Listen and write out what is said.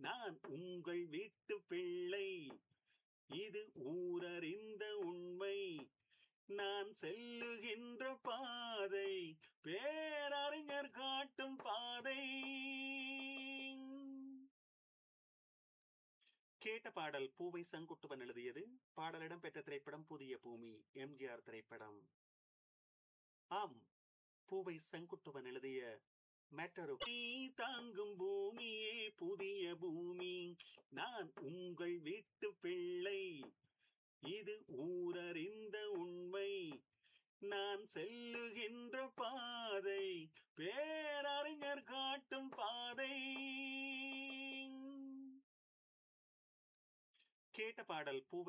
நான் உங்கள் வீட்டு பிள்ளை இது ஊரறிந்த உண்மை நான் செல்லுகின்ற பாதை பேரறிஞர் காட்டும் பாதை கேட்ட பாடல் பூவை செங்குட்டுவன் எழுதியது பாடலிடம் பெற்ற திரைப்படம் புதிய பூமி எம்ஜிஆர் திரைப்படம் ஆம் பூவை செங்குட்டுவன் எழுதிய மற்றொரு நீ தாங்கும் பூமியே புதிய பூமி நான் உங்கள் வீட்டு பிள்ளை இது ஊரறிந்த உண்மை நான் செல்லுகின்ற பாதை பேரறிஞர் காட்டும் பாதை கேட்ட பாடல் பூவை